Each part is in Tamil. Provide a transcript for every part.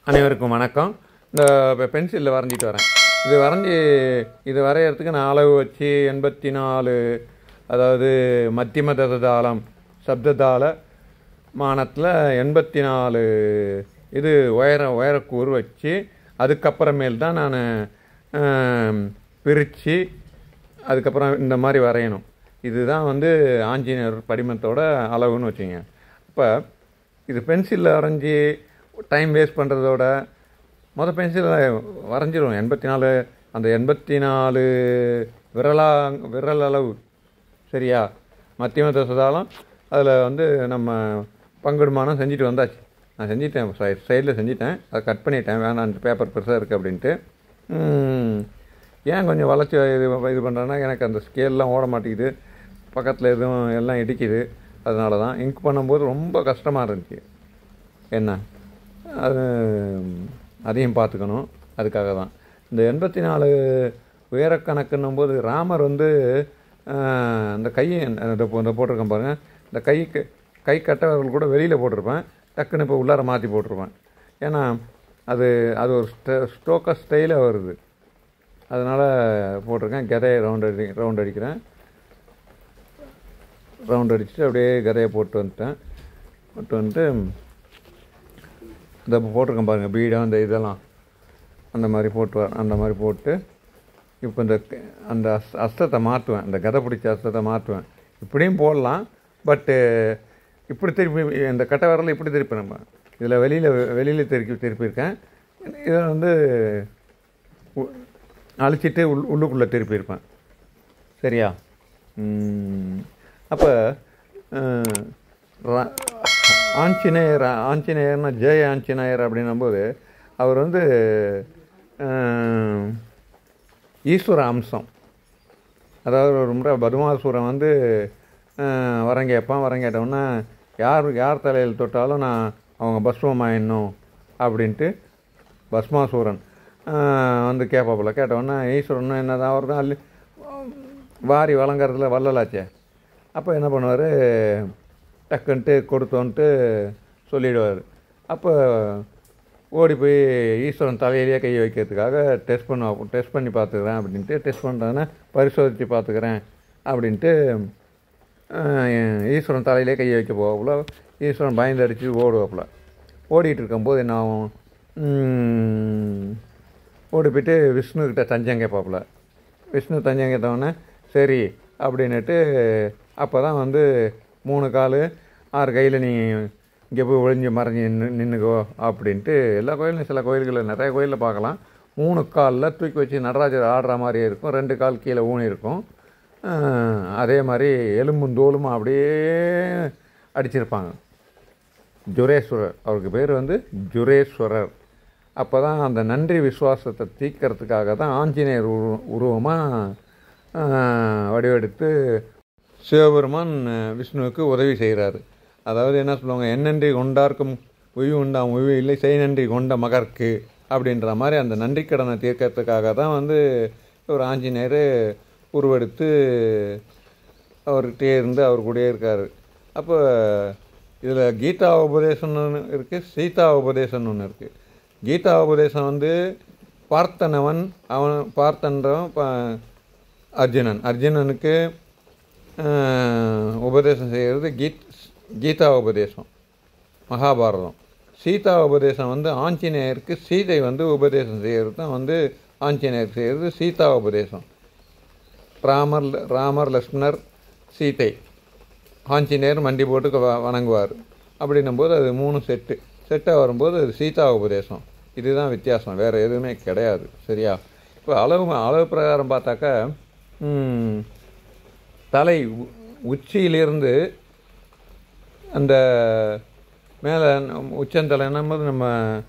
அனைவருக்கும் வணக்கம் இந்த பென்சிலில் வரைஞ்சிட்டு வரேன் இது வரைஞ்சி இது வரையறதுக்கு நான் அளவு வச்சு எண்பத்தி நாலு அதாவது மத்தியம ததாளம் சப்ததாள மானத்தில் எண்பத்தி நாலு இது உயர உயரக்கூறு வச்சு அதுக்கப்புறமேல் தான் நான் பிரித்து அதுக்கப்புறம் இந்த மாதிரி வரையணும் இதுதான் வந்து ஆஞ்சநேயர் படிமத்தோட அளவுன்னு வச்சுங்க இப்போ இது பென்சிலில் வரைஞ்சி டைம் வேஸ்ட் பண்ணுறதோட மொதல் பென்சிலில் வரைஞ்சிரும் எண்பத்தி நாலு அந்த எண்பத்தி நாலு விரலா விரல் அளவு சரியா மத்தியம தசதாலும் அதில் வந்து நம்ம பங்குடுமானம் செஞ்சுட்டு வந்தாச்சு நான் செஞ்சிட்டேன் சைடில் செஞ்சிட்டேன் அதை கட் பண்ணிட்டேன் வேணாம் அந்த பேப்பர் பெருசாக இருக்குது அப்படின்ட்டு ம், ஏன் கொஞ்சம் வளைச்சி இது இது பண்ணுறேன்னா எனக்கு அந்த ஸ்கேல்லாம் ஓட மாட்டேங்குது பக்கத்தில் எதுவும் எல்லாம் இடிக்குது அதனால தான் இங்க் பண்ணும்போது ரொம்ப கஷ்டமாக இருந்துச்சு என்ன அது அதையும் பார்த்துக்கணும் அதுக்காக தான் இந்த எண்பத்தி நாலு உயரக்கணக்குன்னும் போது ராமர் வந்து ஆஹ், இந்த கையை இந்த போ- இந்த போட்டிருக்கேன் பாருங்கள் இந்த கைக்கு கை கட்டவர்கள் கூட வெளியில் போட்டிருப்பேன் டக்குன்னு இப்போ உள்ளார மாற்றி போட்டிருப்பேன் ஏன்னா அது அது ஒரு ஸ்டே ஸ்டோக்கர் ஸ்டைலாக வருது அதனால் போட்டிருக்கேன் கதையை ரவுண்ட் அடி ரவுண்ட் அடிக்கிறேன் ரவுண்ட் அடிச்சுட்டு அப்படியே கதையை போட்டு வந்துட்டேன் போட்டு வந்துட்டு இந்த போட்டிருக்கேன் பாருங்கள் பீடம் அந்த இதெல்லாம் அந்த மாதிரி போட்டு வர அந்த மாதிரி போட்டு இப்போ இந்த க- அந்த அஸ் அஸ்தத்தை மாற்றுவேன் இந்த கதை பிடிச்ச அஸ்தத்தை மாற்றுவேன் இப்படியும் போடலாம் பட்டு இப்படி திருப்பி இந்த கட்டை வரல இப்படி திருப்பி நம்ம இதில் வெளியில் வெளியில் திருப்பி திருப்பியிருக்கேன் இதை வந்து உ- அழிச்சிட்டு உள் உள்ளுக்குள்ளே திருப்பியிருப்பேன் சரியா அப்போ ஆஞ்சநேயர் ஆஞ்சநேயர்னா ஜெய ஆஞ்சநேயர் அப்படின்னும்போது அவர் வந்து அஹ், ஈஸ்வர அம்சம் அதாவது ஒரு முறை பதுமாசுரன் வந்து அஹ், வரம் கேட்பான் வரம் கேட்டவுடனே யார் யார் தலையில் தொட்டாலும் நான் அவங்க பஸ்மம் ஆயிடணும் அப்படின்ட்டு பஸ்மாசூரன் அஹ், வந்து கேட்பாப்புல கேட்டவுடனே ஈஸ்வரன் என்னதான் அவர் தான் அள்ளி வாரி வழங்குறதுல வள்ளலாச்சே அப்போ என்ன பண்ணுவார் டக்குன்ட்டு கொடுத்தோன்ட்டு சொல்லிடுவார் அப்போ ஓடி போய் ஈஸ்வரன் தலையிலேயே கை வைக்கிறதுக்காக டெஸ்ட் பண்ண டெஸ்ட் பண்ணி பார்த்துக்கிறேன் அப்படின்ட்டு டெஸ்ட் பண்ணுறேன்னா பரிசோதித்து பார்த்துக்கிறேன் அப்படின்ட்டு அஹ், ஈஸ்வரன் தலையிலே கை வைக்க போகக்குள்ள ஈஸ்வரன் பயந்து அடித்து ஓடுவாப்புல ஓடிட்டு இருக்கும்போது என்ன ஆகும் உம், ஓடி போயிட்டு விஷ்ணுக்கிட்ட தஞ்சம் கேட்பாப்புல விஷ்ணு தஞ்சம் கேட்டவொடனே சரி அப்படின்னுட்டு அப்போ தான் வந்து மூணு கால் ஆறு கையில் நீ இங்கே போய் ஒளிஞ்சு மறைஞ்சு நின்று நின்றுக்கோ அப்படின்ட்டு எல்லா கோயிலும் சில கோயில்களில் நிறைய கோயிலில் பார்க்கலாம் மூணு காலில் தூக்கி வச்சு நடராஜர் ஆடுற மாதிரியே இருக்கும் ரெண்டு கால் கீழே ஊனி இருக்கும் அஹ், அதே மாதிரி எலும்பும் தோலுமா அப்படியே அடிச்சிருப்பாங்க ஜுரேஸ்வரர் அவருக்கு பேர் வந்து ஜுரேஸ்வரர் அப்போ தான் அந்த நன்றி விசுவாசத்தை தீர்க்கறதுக்காக தான் ஆஞ்சநேயர் உரு உருவமாக வடிவெடுத்து சிவபெருமான் அஹ், விஷ்ணுவுக்கு உதவி செய்கிறாரு அதாவது என்ன சொல்லுவாங்க என்னன்றி கொண்டார்க்கும் உய்வு உண்டாம் உய்வு இல்லை செய் நன்றி கொண்ட மகர்க்கு அப்படின்ற மாதிரி அந்த நன்றிக்கடனை தீர்க்கறதுக்காக தான் வந்து ஒரு ஆஞ்சநேயர் உருவெடுத்து அவர்கிட்டே இருந்து அவர் கூடயே இருக்கார் அப்போ இதில் கீதா உபதேசம்னு ஒன்று இருக்குது சீதா உபதேசம்னு ஒன்று இருக்குது கீதா உபதேசம் வந்து பார்த்தனவன் அவன் பார்த்தன்றவன் ப- அர்ஜுனன் அர்ஜுனனுக்கு ஆஹ், உபதேசம் செய்கிறது கீத் கீதா உபதேசம் மகாபாரதம் சீதா உபதேசம் வந்து ஆஞ்சநேயருக்கு சீதை வந்து உபதேசம் செய்கிறது தான் வந்து ஆஞ்சநேயர் செய்கிறது சீதா உபதேசம் ராமர் ராமர் லக்ஷ்மணர் சீதை ஆஞ்சநேயர் மண்டி போட்டு வ- வணங்குவார் அப்படின்னும் போது அது மூணு செட்டு செட்டாக வரும்போது அது சீதா உபதேசம் இதுதான் வித்தியாசம் வேறு எதுவுமே கிடையாது சரியா இப்போ அளவு அளவு பிரகாரம் பார்த்தாக்கா ம், தலை உ- உச்சியிலிருந்து அந்த மேலே உச்சந்தலைன்னும் நம்ம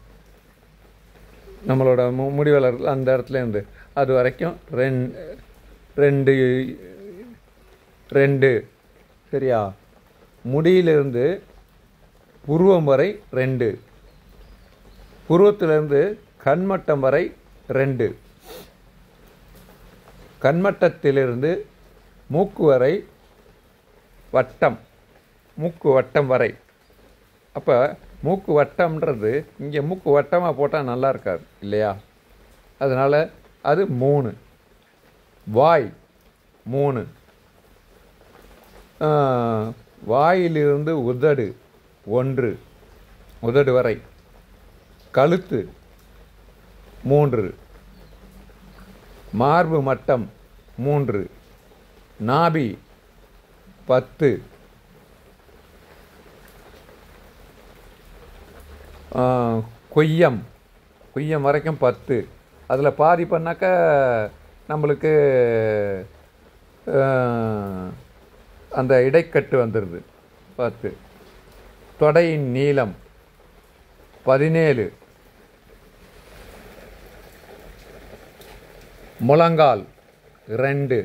நம்மளோட மு முடிவலர் அந்த இடத்துல இருந்து அது வரைக்கும் ரெண்டு ரெண்டு ரெண்டு சரியா முடியிலிருந்து புருவம் வரை ரெண்டு புருவத்திலிருந்து கண்மட்டம் வரை ரெண்டு கண்மட்டத்திலிருந்து மூக்கு வரை வட்டம் மூக்கு வட்டம் வரை அப்போ மூக்கு வட்டம்ன்றது இங்கே மூக்கு வட்டமாக போட்டால் நல்லா இருக்காது இல்லையா அதனால் அது மூணு வாய் மூணு ஆஹ், வாயிலிருந்து உதடு ஒன்று உதடு வரை கழுத்து மூன்று மார்பு மட்டம் மூன்று நாபி பத்து ஆஹ், கொய்யம் கொய்யம் வரைக்கும் பத்து அதில் பாதி பண்ணாக்க நம்மளுக்கு ஆஹ், அந்த இடைக்கட்டு வந்துடுது பத்து தொடையின் நீளம் பதினேழு முழங்கால் ரெண்டு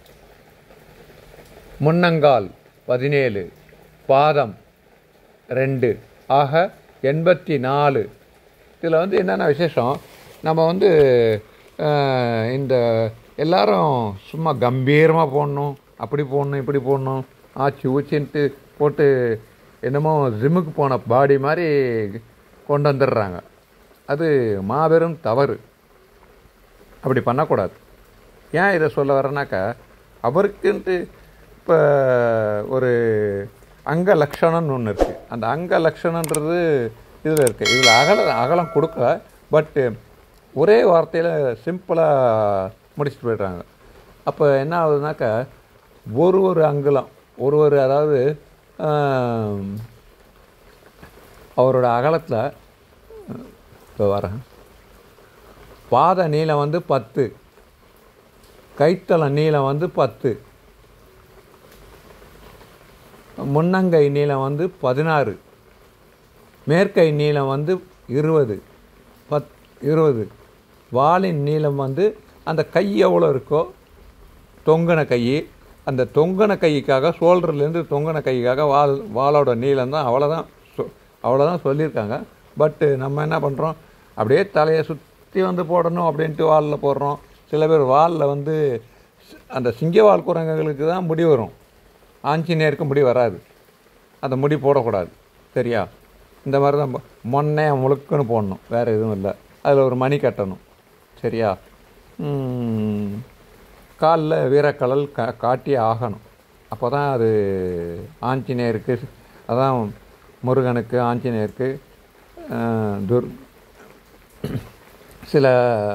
முன்னங்கால் பதினேழு பாதம் ரெண்டு ஆக எண்பத்தி நாலு இதில் வந்து என்னென்ன விசேஷம் நம்ம வந்து அஹ், இந்த எல்லாரும் சும்மா கம்பீரமாக போடணும் அப்படி போடணும் இப்படி போடணும் ஆச்சு ஊச்சின்ட்டு போட்டு என்னமோ ஜிம்முக்கு போன பாடி மாதிரி கொண்டு வந்துடுறாங்க அது மாபெரும் தவறு அப்படி பண்ணக்கூடாது ஏன் இதை சொல்ல வரேனாக்கா அவருக்குன்ட்டு இப்போ ஒரு அங்க லட்சணம்னு ஒன்று இருக்குது அந்த அங்க லட்சணன்றது இதில் இருக்குது இதில் அகல அகலம் கொடுக்கல பட்டு ஒரே வார்த்தையில் சிம்பிளாக முடிச்சுட்டு போயிடுறாங்க அப்போ என்ன ஆகுதுனாக்கா ஒரு ஒரு அங்குலம் ஒரு ஒரு அதாவது ஆம், அவரோட அகலத்தில் இப்போ வரேன் பாத நீளம் வந்து பத்து கைத்தள நீளம் வந்து பத்து முன்னங்கை நீளம் வந்து பதினாறு மேற்கை நீளம் வந்து இருபது பத் இருபது வாலின் நீளம் வந்து அந்த கை எவ்வளோ இருக்கோ தொங்கின கை அந்த தொங்கின கைக்காக ஷோல்டர்லேருந்து தொங்கின கைக்காக வால் வாலோட நீளம் தான் அவ்வளோதான் சொ- அவ்வளோதான் சொல்லியிருக்காங்க பட்டு நம்ம என்ன பண்ணுறோம் அப்படியே தலையை சுற்றி வந்து போடணும் அப்படின்ட்டு வாலில் போடுறோம் சில பேர் வாலில் வந்து சி- அந்த சிங்கவால் குரங்குகளுக்கு தான் முடி வரும் ஆஞ்சநேயருக்கு முடி வராது அந்த முடி போடக்கூடாது சரியா இந்த மாதிரி தான் மொ- மொன்னைய முழுக்குன்னு போடணும் வேறு எதுவும் இல்லை அதில் ஒரு மணி கட்டணும் சரியா காலில் வீரக்கலல் கா காட்டியே ஆகணும் அப்போ தான் அது ஆஞ்சநேயருக்கு அதான் முருகனுக்கு ஆஞ்சநேயருக்கு அஹ், துர் சில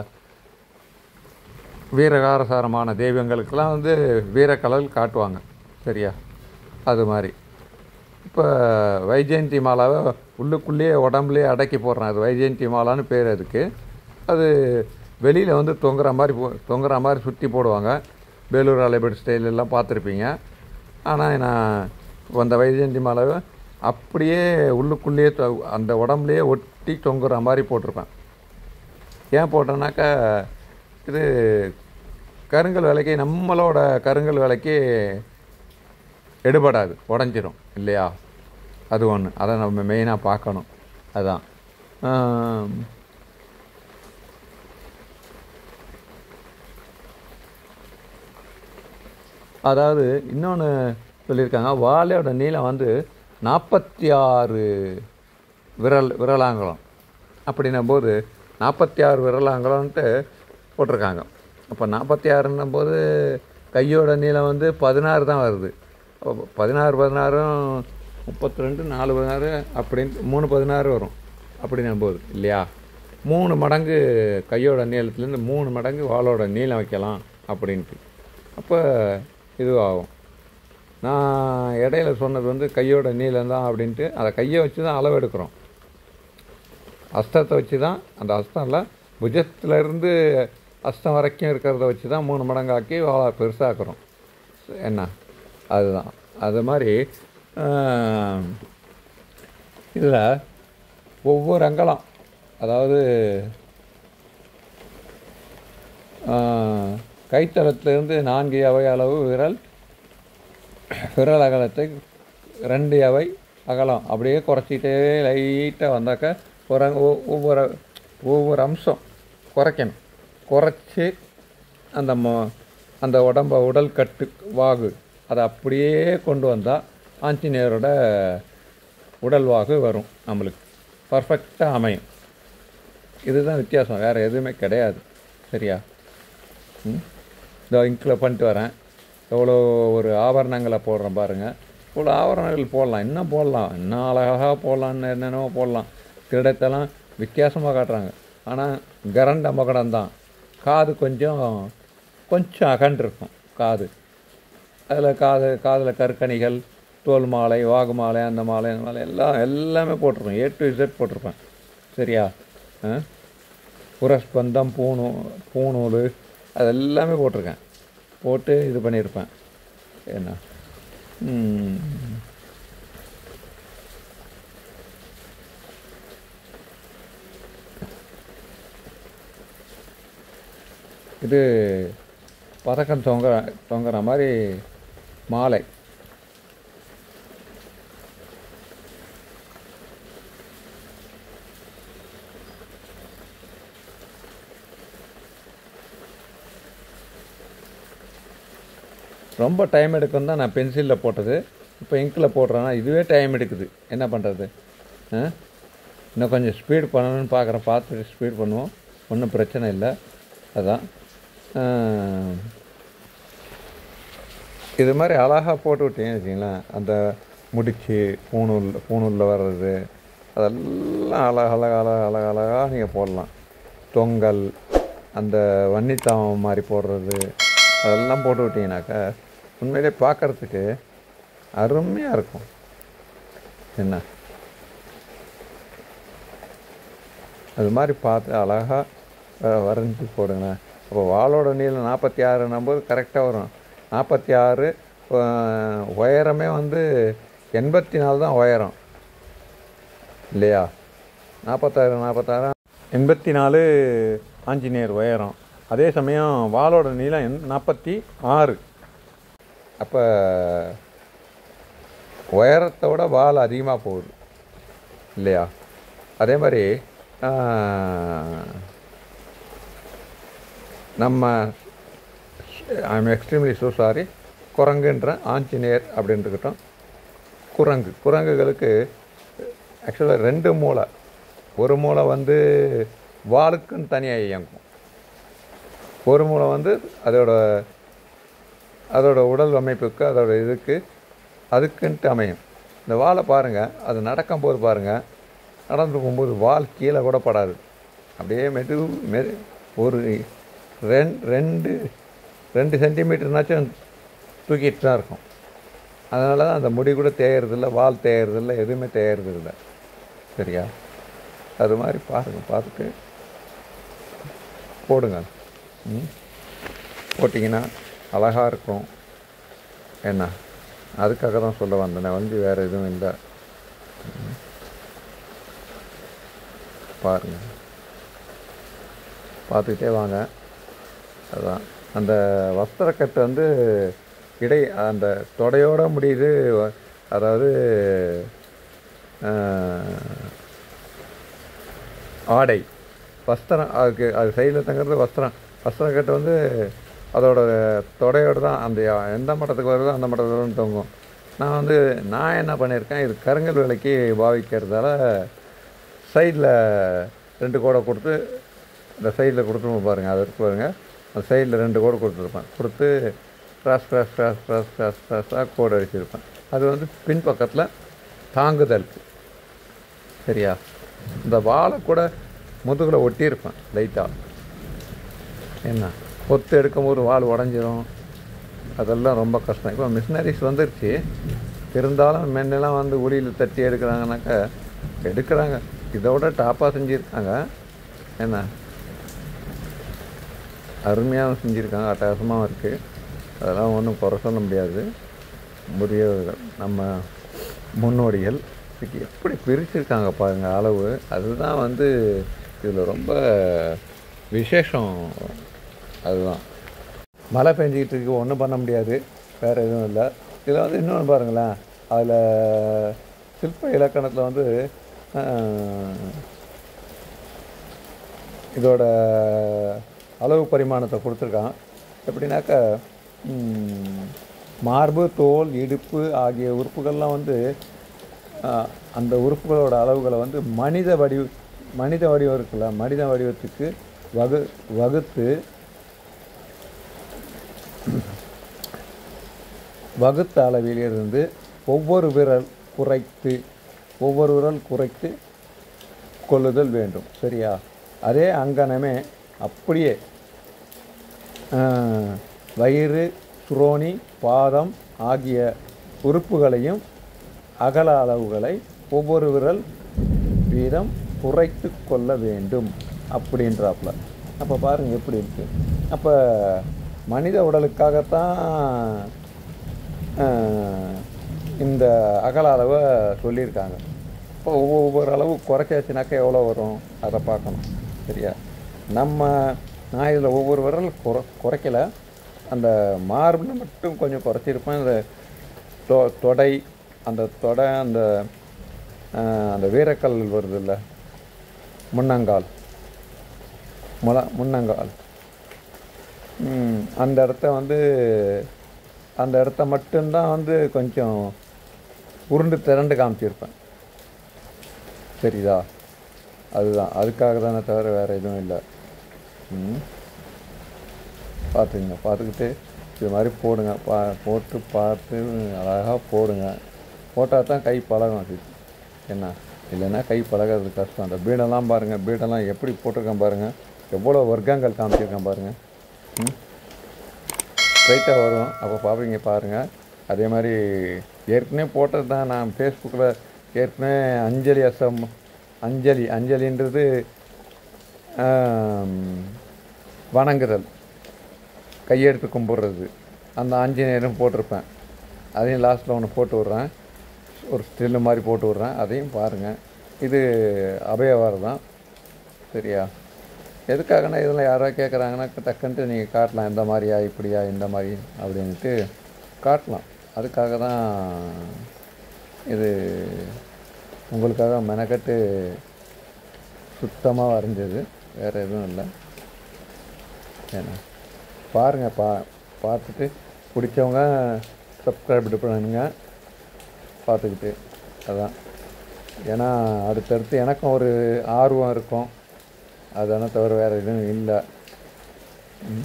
வீரகாரசாரமான தெய்வங்களுக்கெல்லாம் வந்து வீரக்கலல் காட்டுவாங்க சரியா அது மாதிரி இப்போ வைஜெயந்தி மாலாவை உள்ளுக்குள்ளேயே உடம்புலேயே அடக்கி போடுறேன் அது வைஜெயந்தி மாலான்னு பேர் அதுக்கு அது வெளியில் வந்து தொங்குற மாதிரி போ தொங்குற மாதிரி சுற்றி போடுவாங்க வேலூர் அலைபட் ஸ்டைல் எல்லாம் பார்த்துருப்பீங்க ஆனால் நான் அந்த வைஜெயந்தி மாலாவை அப்படியே உள்ளுக்குள்ளேயே தொ- அந்த உடம்புலையே ஒட்டி தொங்குற மாதிரி போட்டிருப்பேன் ஏன் போட்டேன்னாக்கா இது கருங்கல் விலைக்கு நம்மளோட கருங்கல் விலைக்கு எடுபடாது உடஞ்சிரும் இல்லையா அது ஒன்று அதை நம்ம மெயினாக பார்க்கணும் அதான் ஆம். அதாவது இன்னொன்று சொல்லியிருக்காங்க வாழையோட நீளம் வந்து நாற்பத்தி ஆறு விரல் விரலாங்கலம் அப்படின்னும் போது நாற்பத்தி ஆறு விரலாங்கலம்ன்ட்டு போட்டிருக்காங்க அப்போ நாற்பத்தி ஆறுன்னும் போது கையோட நீளம் வந்து பதினாறு தான் வருது அப்போ பதினாறு பதினாறும் முப்பத்தி ரெண்டு நாலு பதினாறு அப்படின்ட்டு மூணு பதினாறு வரும் அப்படின்னும் போது இல்லையா மூணு மடங்கு கையோட நீளத்துலேருந்து மூணு மடங்கு வாளோட நீளம் வைக்கலாம் அப்படின்ட்டு அப்போ இதுவாகும் நான் இடையில சொன்னது வந்து கையோட நீளம் தான் அப்படின்ட்டு அதை கையை வச்சு தான் அளவு எடுக்கிறோம் அஸ்தத்தை வச்சு தான் அந்த அஸ்தம் இல்லை புஜத்திலேருந்து அஸ்தம் வரைக்கும் இருக்கிறத வச்சு தான் மூணு மடங்காக்கி வாழை பெருசாக்குறோம் என்ன அதுதான் அது மாதிரி இதில் ஒவ்வொரு அங்கலம் அதாவது ஆஹ், கைத்தளத்திலிருந்து நான்கு அவை அளவு விரல் விரல் அகலத்தை ரெண்டு அவை அகலம் அப்படியே குறைச்சிட்டே லைட்டாக வந்தாக்க ஒரு அங்க- ஒ- ஒவ்வொரு ஒவ்வொரு அம்சம் குறைக்கணும் குறைச்சி அந்த மொ அந்த உடம்ப உடல் கட்டு வாகு அதை அப்படியே கொண்டு வந்தால் ஆஞ்சநேயரோட உடல் வாகு வரும் நம்மளுக்கு பர்ஃபெக்டாக அமையும் இதுதான் வித்தியாசம் வேறு எதுவுமே கிடையாது சரியா ம் இதோ இங்கில் பண்ணிட்டு வரேன் எவ்வளோ ஒரு ஆபரணங்களை போடுறேன் பாருங்கள் இவ்வளோ ஆபரணங்கள் போடலாம் இன்னும் போடலாம் இன்னும் அழகாக போடலான்னு என்னென்னவோ போடலாம் திருடத்தெல்லாம் வித்தியாசமாக காட்டுறாங்க ஆனால் கரண்ட மகடம் தான் காது கொஞ்சம் கொஞ்சம் அகன்றிருக்கும் காது அதில் காது காதில் கற்கணிகள் தோல் மாலை வாகு மாலை அந்த மாலை அந்த மாலை எல்லாம் எல்லாமே போட்டிருப்பேன் ஏ டு இசட் போட்டிருப்பேன் சரியா ஆ புரஸ்பந்தம் பூணூ பூணூல் அது எல்லாமே போட்டிருக்கேன் போட்டு இது பண்ணியிருப்பேன் என்ன ம். இது பதக்கம் தொங்க தொங்குற மாதிரி மாலை ரொம்ப டைம் எடுக்கும் தான் நான் பென்சிலில் போட்டது இப்போ இங்கில் போடுறேன்னா இதுவே டைம் எடுக்குது என்ன பண்ணுறது ஆ இன்னும் கொஞ்சம் ஸ்பீட் பண்ணணும்னு பார்க்குறேன் பார்த்துட்டு ஸ்பீட் பண்ணுவோம் ஒன்றும் பிரச்சனை இல்லை அதான் ஆ, இது மாதிரி அழகாக போட்டு விட்டீங்கன்னு வச்சிங்களேன் அந்த முடிச்சு பூணூல் பூணூலில் வர்றது அதெல்லாம் அழக அழக அழக அழக அழகாக நீங்கள் போடலாம் தொங்கல் அந்த வன்னித்தாமம் மாதிரி போடுறது அதெல்லாம் போட்டு விட்டீங்கன்னாக்கா உண்மையிலே பார்க்கறதுக்கு அருமையாக இருக்கும் என்ன அது மாதிரி பார்த்து அழகாக வரைஞ்சி போடுங்க அப்போ வாளோட நீளம் நாற்பத்தி ஆறுன்னும் போது கரெக்டாக வரும் நாற்பத்தி ஆறு உயரமே வந்து எண்பத்தி நாலு தான் உயரம் இல்லையா நாற்பத்தாறு நாற்பத்தாறு எண்பத்தி நாலு ஆஞ்சநேயர் உயரம் அதே சமயம் வாளோட நீளம் எண் நாற்பத்தி ஆறு அப்போ உயரத்தை விட வால் அதிகமாக போகுது இல்லையா அதே மாதிரி ஆஹ், நம்ம I am extremely so sorry குரங்குன்ற ஆஞ்சநேயர் அப்படின்னு இருக்கட்டும் குரங்கு குரங்குகளுக்கு ஆக்சுவலாக ரெண்டு மூளை ஒரு மூளை வந்து வாளுக்குன்னு தனியாக இயங்கும் ஒரு மூளை வந்து அதோட அதோட உடல் அமைப்புக்கு அதோட இதுக்கு அதுக்குன்ட்டு அமையும் இந்த வாலை பாருங்கள் அது நடக்கும்போது பாருங்கள் நடந்து போகும்போது வால் கீழே கூட படாது அப்படியே மெது மெது ஒரு ரெண் ரெண்டு ரெண்டு சென்டிமீட்டர்னாச்சும் தூக்கிட்டு தான் இருக்கும் அதனால தான் அந்த முடி கூட தேயறதில்ல வால் தேயறதில்ல எதுவுமே தேயறதில்ல சரியா அது மாதிரி பாருங்கள் பார்த்துட்டு போடுங்க ம் போட்டிங்கன்னா அழகாக இருக்கும் என்ன அதுக்காக தான் சொல்ல வந்தேன் வந்து வேறு எதுவும் இல்லை ம். பாருங்க பார்த்துக்கிட்டே வாங்க அதான் அந்த வஸ்திரக்கட்டு வந்து இடை அந்த தொடையோட முடியுது வ- அதாவது ஆஹ், ஆடை வஸ்திரம் அதுக்கு அது சைடில் தங்குறது வஸ்திரம் வஸ்திரக்கட்டு வந்து அதோட தொடையோடு தான் அந்த எந்த மட்டத்துக்கு வருதோ அந்த மட்டத்துக்கு தான் தொங்கும் நான் வந்து நான் என்ன பண்ணியிருக்கேன் இது கருங்கல் விலைக்கு பாவிக்கிறதால சைடில் ரெண்டு கோடை கொடுத்து இந்த சைடில் கொடுத்துருவோம் பாருங்கள் அது இருக்கு பாருங்கள் அந்த சைடில் ரெண்டு கோடு கொடுத்துருப்பேன் கொடுத்து cross cross cross cross cross கிராஸாக கோடு அடிச்சிருப்பேன் அது வந்து பின்பக்கத்தில் தாங்குதலுக்கு சரியா இந்த வாழை கூட முதுகில் ஒட்டியிருப்பேன் லைட்டாக என்ன ஒத்து எடுக்கும்போது வால் உடஞ்சிரும் அதெல்லாம் ரொம்ப கஷ்டம் இப்போ மிஷினரிஸ் வந்துருச்சு இருந்தாலும் மென்னெல்லாம் வந்து உளியில் தட்டி எடுக்கிறாங்கனாக்கா எடுக்கிறாங்க இதோட டாப்பாக செஞ்சுருக்காங்க என்ன அருமையாக செஞ்சுருக்காங்க அட்டகாசமாகவும் இருக்குது அதெல்லாம் ஒன்றும் குறை சொல்ல முடியாது முதியவர்கள் நம்ம முன்னோடிகள் இதுக்கு எப்படி பிரிச்சிருக்காங்க பாருங்க அளவு அதுதான் வந்து இதில் ரொம்ப விசேஷம் அதுதான் மழை பெஞ்சிக்கிட்டு இருக்கு ஒன்றும் பண்ண முடியாது வேறு எதுவும் இல்லை இதில் வந்து இன்னொன்று பாருங்களேன் அதில் சிற்ப இலக்கணத்தில் வந்து ஆஹ், இதோட அளவு பரிமாணத்தை கொடுத்துருக்கான் எப்படின்னாக்கா ம், மார்பு தோல் இடுப்பு ஆகிய உறுப்புகள்லாம் வந்து ஆஹ், அந்த உறுப்புகளோட அளவுகளை வந்து மனித வடிவ மனித வடிவம் இருக்குல்ல மனித வடிவத்துக்கு வகு வகுத்து வகுத்த அளவிலிருந்து ஒவ்வொரு விரல் குறைத்து ஒவ்வொரு விரல் குறைத்து கொள்ளுதல் வேண்டும் சரியா அதே அங்கனமே அப்படியே ஆஹ், வயிறு சுரோனி பாதம் ஆகிய உறுப்புகளையும் அகல அளவுகளை ஒவ்வொரு விரல் வீதம் குறைத்து கொள்ள வேண்டும் அப்படின்றாப்புல அப்போ பாருங்க எப்படி இருக்கு அப்போ மனித உடலுக்காகத்தான் ஆஹ், இந்த அகல அளவை சொல்லியிருக்காங்க இப்போ ஒவ்வொரு அளவு குறைச்சாச்சுனாக்கா எவ்வளோ வரும் அதை பார்க்கணும் சரியா நம்ம நான் இதில் ஒவ்வொரு விரல் குறை குறைக்கல அந்த மார்பில் மட்டும் கொஞ்சம் குறைச்சிருப்பேன் அந்த தொ தொடை அந்த தொடை அந்த ஆஹ், அந்த வீரக்கல் வருதுல்ல முன்னங்கால் முல முன்னங்கால் ம், அந்த இடத்த வந்து அந்த இடத்த மட்டும்தான் வந்து கொஞ்சம் உருண்டு திரண்டு காமிச்சிருப்பேன் சரிதா அதுதான் அதுக்காக தானே தவிர வேறு எதுவும் இல்லை ம் பார்த்துங்க பார்த்துக்கிட்டு இது மாதிரி போடுங்க பா போட்டு பார்த்து அழகாக போடுங்க போட்டால் தான் கை பழகும் அது என்ன இல்லைன்னா கை பழகிறது கஷ்டம் அந்த பீடெல்லாம் பாருங்கள் பீடெல்லாம் எப்படி போட்டிருக்கேன் பாருங்கள் எவ்வளோ வர்க்கங்கள் காமிச்சிருக்கேன் பாருங்கள் ம் ஸ்ட்ரைட்டாக வரும் அப்போ பார்ப்பீங்க பாருங்கள் அதே மாதிரி ஏற்கனவே போட்டது தான் நான் ஃபேஸ்புக்கில் ஏற்கனவே அஞ்சலி அசம் அஞ்சலி அஞ்சலின்றது ஆம், வணங்குதல் கையெடுத்து கும்பிட்றது அந்த ஆஞ்சநேயரும் போட்டிருப்பேன் அதையும் லாஸ்ட்டில் ஒன்று போட்டு விட்றேன் ஒரு ஸ்டில்லு மாதிரி போட்டு விட்றேன் அதையும் பாருங்கள் இது அபயவாரம் தான் சரியா எதுக்காகனா இதில் யாராவது கேட்குறாங்கன்னா டக்குன்ட்டு நீங்கள் காட்டலாம் இந்த மாதிரியா இப்படியா இந்த மாதிரி அப்படின்ட்டு காட்டலாம் அதுக்காக தான் இது உங்களுக்காக மெனக்கட்டு சுத்தமாக வரைஞ்சது வேறு எதுவும் இல்லை ஏன்னா பாருங்கள் பா பார்த்துட்டு பிடிச்சவங்க சப்ஸ்கிரைப் பண்ணுங்க பார்த்துக்கிட்டு அதான் ஏன்னா அடுத்தடுத்து எனக்கும் ஒரு ஆர்வம் இருக்கும் அதானே தவிர வேறு எதுவும் இல்லை ம்.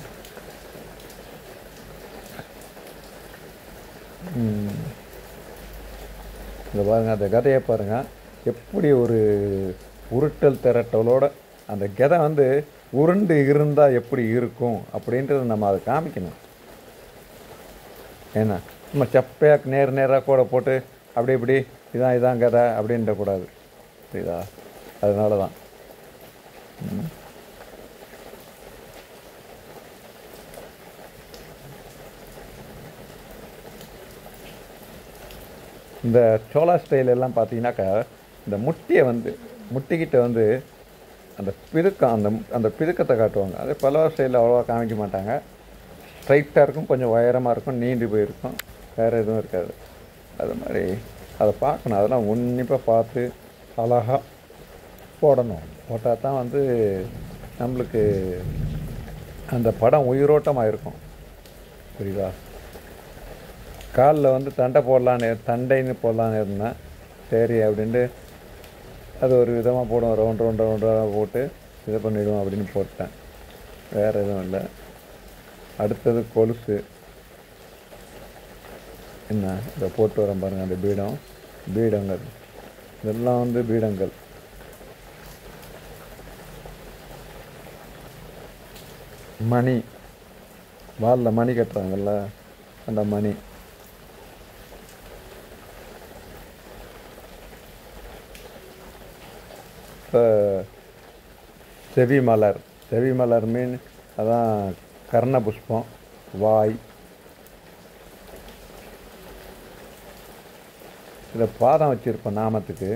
ம். இந்த பாருங்க அந்த கதையை பாருங்க எப்படி ஒரு உருட்டல் திரட்டலோட அந்த கதை வந்து உருண்டு இருந்தால் எப்படி இருக்கும் அப்படின்றத நம்ம அதை காமிக்கணும் ஏன்னா நம்ம செப்பையாக நேர் நேராக கூட போட்டு அப்படி இப்படி இதான் இதான் கதை அப்படின்ற கூடாது புரியுதா அதனால தான் ம். இந்த சோளா ஸ்டைல் எல்லாம் பார்த்தீங்கன்னாக்கா இந்த முட்டியை வந்து முட்டிக்கிட்ட வந்து அந்த பிதுக்கம் அந்த அந்த பிதுக்கத்தை காட்டுவாங்க அதே பலவா ஸ்டைலில் அவ்வளோவா காமிக்க மாட்டாங்க ஸ்ட்ரைட்டாக இருக்கும் கொஞ்சம் உயரமாக இருக்கும் நீண்டு போயிருக்கும் வேறு எதுவும் இருக்காது அது மாதிரி அதை பார்க்கணும் அதெல்லாம் உன்னிப்பாக பார்த்து அழகாக போடணும் போட்டால் தான் வந்து நம்மளுக்கு அந்த படம் உயிரோட்டமாக இருக்கும் புரியுதா காலில் வந்து தண்டை போடலான்னு தண்டைன்னு போடலான்னு இருந்தேன் சரி அப்படின்ட்டு அது ஒரு விதமாக போடுவோம் ரவுண்ட் ரவுண்ட் ரவுண்டாக போட்டு இதை பண்ணிவிடுவோம் அப்படின்னு போட்டேன் வேறு எதுவும் இல்லை அடுத்தது கொலுசு என்ன இதை போட்டு வரேன் பாருங்கள் அந்த பீடம் பீடங்கள் இதெல்லாம் வந்து பீடங்கள் மணி வாலில் மணி கட்டுறாங்கல்ல அந்த மணி இப்போ செவி மலர் செவி மலர் மீன் அதான் கர்ண புஷ்பம் வாய் இதில் பாதம் வச்சுருப்பேன் நாமத்துக்கு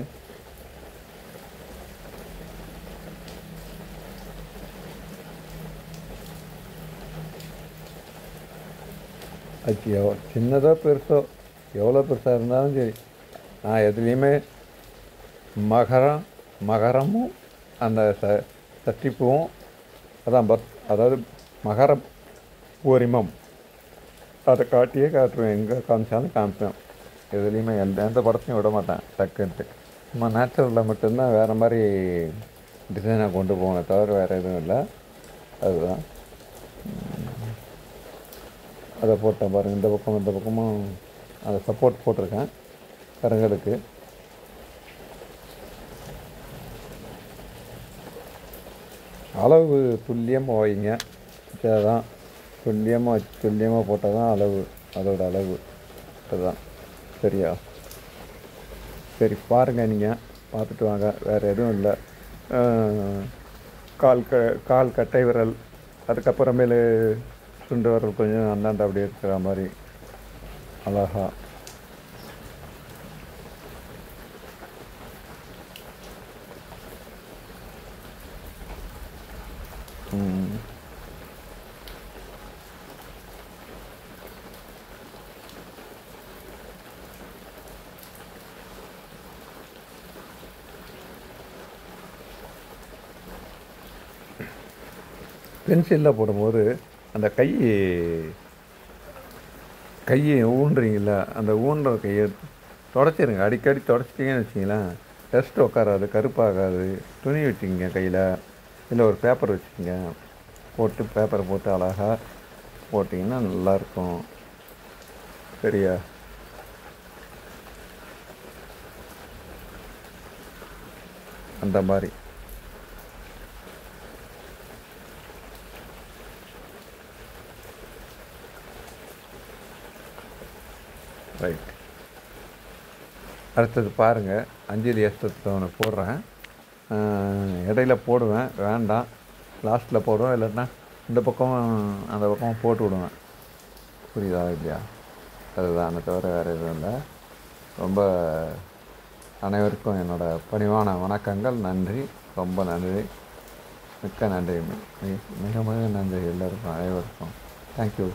அது எவ்வளோ சின்னதோ பெருசோ எவ்வளோ பெருசாக இருந்தாலும் சரி நான் எதுலேயுமே மகரம் மகரமும் அந்த ச சட்டிப்பூவும் அதான் பத் அதாவது மகர பூரிமம் அதை காட்டியே காட்டுவேன் எங்கே காமிச்சாலும் காமிப்பேன் எதுலேயுமே எந்த எந்த படத்தையும் விட மாட்டேன் டக்குன்ட்டு சும்மா நேச்சுரலில் மட்டும்தான் வேறு மாதிரி டிசைனாக கொண்டு போகணும் தவிர வேறு எதுவும் இல்லை அதுதான் உம். அதை போட்டேன் பாருங்கள் இந்த பக்கம் இந்த பக்கமும் அதை சப்போர்ட் போட்டிருக்கேன் கருங்கலுக்கு அளவு துல்லியமாக வைங்க அதுதான் துல்லியமாக வச்சு துல்லியமாக போட்டால் தான் அளவு அதோட அளவு அதுதான் சரியா சரி பாருங்கள் நீங்கள் பார்த்துட்டு வாங்க வேறு எதுவும் இல்லை அஹ், கால் க கால் கட்டை விரல் அதுக்கப்புறமேலு சுண்டு விரல் கொஞ்சம் அந்தாண்ட அப்படியே இருக்கிற மாதிரி அழகா ம் பென்சிலில் போடும்போது அந்த கை கையை ஊன்றீங்கள அந்த ஊன்ற கையை தொடச்சிருங்க அடிக்கடி தொடச்சிட்டிங்கன்னு வச்சிங்களேன் டஸ்ட் உட்காராது கருப்பாகாது துணி வச்சுக்கிங்க கையில் இல்லை ஒரு பேப்பர் வச்சுக்கோங்க போட்டு பேப்பரை போட்டு அழகாக போட்டிங்கன்னா நல்லாயிருக்கும் சரியா அந்த மாதிரி ரைட் அடுத்தது பாருங்கள் அஞ்சலி அஸ்தத்தை ஒன்று போடுறேன் அஹ், இடையில போடுவேன் வேண்டாம் லாஸ்ட்டில் போடுவேன் இல்லைன்னா இந்த பக்கம் அந்த பக்கம் போட்டு விடுவேன் புரியுதா இல்லையா அதுதான் தவிர வேறு எதுவும் இல்லை ரொம்ப அனைவருக்கும் என்னோட பணிவான வணக்கங்கள் நன்றி ரொம்ப நன்றி மிக்க நன்றி மி- மிக மிக நன்றி எல்லாருக்கும் அனைவருக்கும் தேங்க்யூ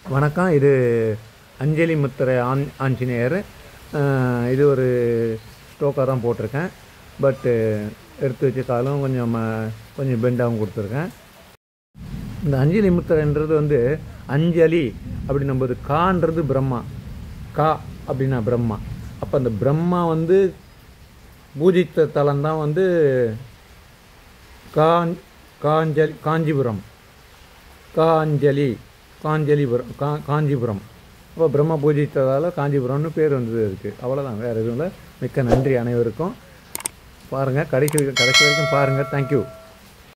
வணக்கம் இது அஞ்சலி முத்திரை ஆன் ஆஞ்சநேயர் அஹ், இது ஒரு ஸ்டோக்காக தான் போட்டிருக்கேன் பட்டு எடுத்து வச்ச காலும் கொஞ்சம் ம- கொஞ்சம் பெண்டாகவும் கொடுத்துருக்கேன் இந்த அஞ்சலி முத்திரைன்றது வந்து அஞ்சலி அப்படின்னும்போது கான்றது பிரம்மா கா அப்படின்னா பிரம்மா அப்போ அந்த பிரம்மா வந்து பூஜித்த தலம் தான் வந்து காஞ் காஞ்சலி காஞ்சிபுரம் காஞ்சலி காஞ்சலிபுரம் கா காஞ்சிபுரம் அப்போ பிரம்ம பூஜித்ததால் காஞ்சிபுரம்னு பேர் வந்தது இருக்குது அவ்வளோதான் வேறு எதுவும் இல்லை மிக்க நன்றி அனைவருக்கும் பாருங்கள் கடைசி கடைசி வரைக்கும் பாருங்கள் தேங்க்யூ